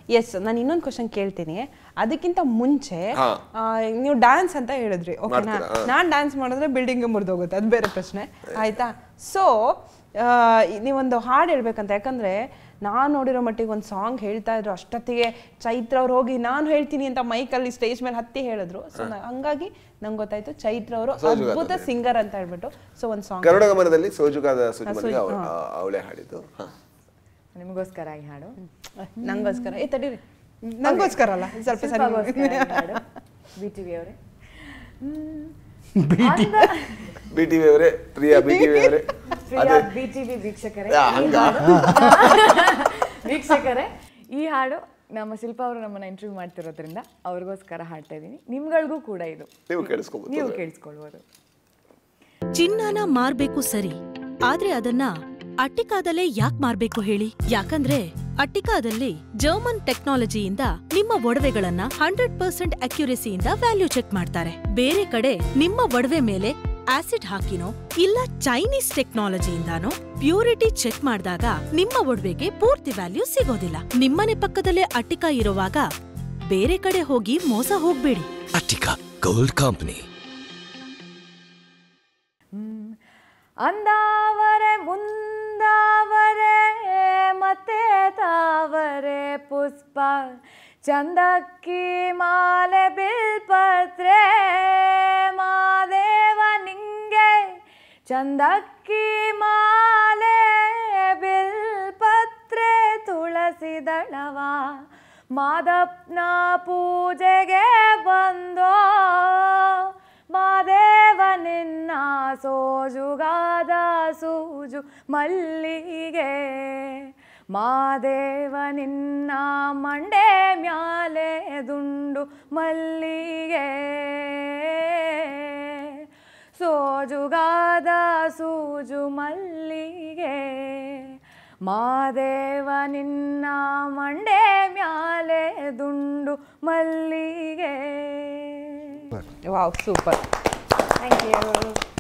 S ನಾನು ಇನ್ನೊಂದು question ಕೇಳ್ತೀನಿ ಅದಕ್ಕಿಂತ ಮುಂಚೆ ಹಾ. ಆ, ನೀವು ಡ್ಯಾನ್ಸ್ ಅಂತ ಹೇಳಿದ್ರಿ ಓಕೆನಾ ಮಾಡ್ತೀರಾ? ಹಾ. ನಾನು ಡ್ಯಾನ್ಸ್ ಮಾಡಿದ್ರೆ ಬಿಲ್ಡಿಂಗ್ ಮುರಿದೋಗುತ್ತೆ ಅದು ಬೇರೆ ಪ್ರಶ್ನೆ ಆಯ್ತಾ ಸೊ ನೀವೊಂದು ಹಾಡು ಹೇಳ್ಬೇಕಂತ ಯಾಕಂದ್ರೆ ನಾನು ನೋಡಿರೋ ಮಟ್ಟಿಗೆ ಒಂದು ಸಾಂಗ್ ಹೇಳ್ತಾ ಇದ್ರು ಅಷ್ಟೊತ್ತಿಗೆ ಚೈತ್ರ ಅವ್ರು ಹೋಗಿ ನಾನು ಹೇಳ್ತೀನಿ ಅಂತ ಮೈಕಲ್ಲಿ ಸ್ಟೇಜ್ ಮೇಲೆ ಹತ್ತಿ ಹೇಳಿದ್ರು ಸೊ ಹಂಗಾಗಿ ನಂಗೆ ಗೊತ್ತಾಯ್ತು ಚೈತ್ರ ಅವರು ಸೋಜುಗಾತ ಅದ್ಭುತ ಸಿಂಗರ್ ಅಂತ ಹೇಳ್ಬಿಟ್ಟು ಸೊ ಒಂದು ಸಾಂಗ್ ಗರುಡ ಗಮನದಲ್ಲಿ ಸೋಜುಗಾದ ಸುಜುಮನಿಗೆ ಅವಳ- ಆ- ಅವಳೇ ಹಾಡಿದ್ದು ಹ. ನಿಮಗೋಸ್ಕರ ಈ ಹಾಡು ನಂಗೋಸ್ಕರ ಏ ತಡೀರಿ ನಂಗೋಸ್ಕರ ಅಲ್ಲ ಸ್ವಲ್ಪ ಸರಿ ಶಿಲ್ಪಾಗೋಸ್ಕರ ಈ ಹಾಡು ಬಿ ಟಿ ವಿ ಅವರೇ ಬಿ ಟಿ ವಿ ಅವರೇ ಪ್ರಿಯಾ ಬಿ ಟಿ ವಿ ಅವರೇ ಪ್ರಿಯಾ ಬಿ ಟಿ ವಿ ವೀಕ್ಷಕರೇ ಯಾ, ಈ ಹಂಗ? ಹಾಡು- ವೀಕ್ಷಕರೇ ಈ ಹಾಡು ನಮ್ಮ ಶಿಲ್ಪ ಅವರು ನಮ್ಮನ್ನ ಇಂಟರ್ವ್ಯೂ ಮಾಡ್ತಿರೋದ್ರಿಂದ ಅವ್ರಿಗೋಸ್ಕರ ಹಾಡ್ತಾ ಇದ್ದೀನಿ ನಿಮ್ಗಳಿಗೂ ಕೂಡ ಇದು ನೀವು ಕೇಳಿಸ್ಕೊಬೋದು ನೀವು ಕೇಳಿಸ್ಕೊಳ್ಬೋದು ಚಿನ್ನನ ಮಾರ್ಬೇಕು ಸರಿ ಆದ್ರೆ ಅದನ್ನ ಅಟ್ಟಿಕಾದಲ್ಲೇ ಯಾಕ್ ಮಾರ್ಬೇಕು ಹೇಳಿ ಯಾಕಂದ್ರೆ ಅಟ್ಟಿಕಾದಲ್ಲಿ ಜರ್ಮನ್ ಟೆಕ್ನಾಲಜಿಯಿಂದ ನಿಮ್ಮ ಒಡವೆಗಳನ್ನ ಹಂಡ್ರೆಡ್ ಪರ್ಸೆಂಟ್ ಅಕ್ಯುರೆಸಿಯಿಂದ ವ್ಯಾಲ್ಯೂ ಚೆಕ್ ಮಾಡ್ತಾರೆ ಬೇರೆ ಕಡೆ ನಿಮ್ಮ ಒಡವೆ ಮೇಲೆ ಆಸಿಡ್ ಹಾಕಿನೋ ಇಲ್ಲ ಚೈನೀಸ್ ಟೆಕ್ನಾಲಜಿಯಿಂದಾನೋ ಪ್ಯೂರಿಟಿ ಚೆಕ್ ಮಾಡಿದಾಗ ನಿಮ್ಮ ಒಡವೆಗೆ ಪೂರ್ತಿ ವ್ಯಾಲ್ಯೂ ಸಿಗೋದಿಲ್ಲ ನಿಮ್ಮನೆ ಪಕ್ಕದಲ್ಲೇ ಅಟ್ಟಿಕಾ ಇರುವಾಗ ಬೇರೆ ಕಡೆ ಹೋಗಿ ಮೋಸ ಹೋಗ್ಬೇಡಿ Attica Gold Company. ಅಂದಾವರೆ ಮುಂದಾವರೆ ಮತ್ತೆ ತಾವರೆ ಪುಷ್ಪ ಚಂದಕ್ಕಿ ಮಾಲೆ ಬಿಲ್ಪತ್ರೆ ಮಾದೇವ ನಿಂಗೆ ಚಂದಕ್ಕಿ ಮಾಲೆ ಬಿಲ್ಪತ್ರೆ ತುಳಸಿ ದಳವ ಮಾದಪ್ಪನ ಪೂಜೆಗೆ ಬಂದೋ ಮಾದೇವ ನಿನ್ನ ಸೋಜುಗಾದ ಸೂಜು ಮಲ್ಲಿಗೆ ಮಾದೇವ ನಿನ್ನ ಮಂಡೆ ಮ್ಯಾಲೆ ದುಂಡು ಮಲ್ಲಿಗೆ ಸೋಜುಗಾದ ಸೂಜು ಮಲ್ಲಿಗೆ ಮಾದೇವ ನಿನ್ನ ಮಂಡೆ ಮ್ಯಾಲೆ ದುಂಡು ಮಲ್ಲಿಗೆ ವಾವ್ ಸೂಪರ್ ಥ್ಯಾಂಕ್ ಯು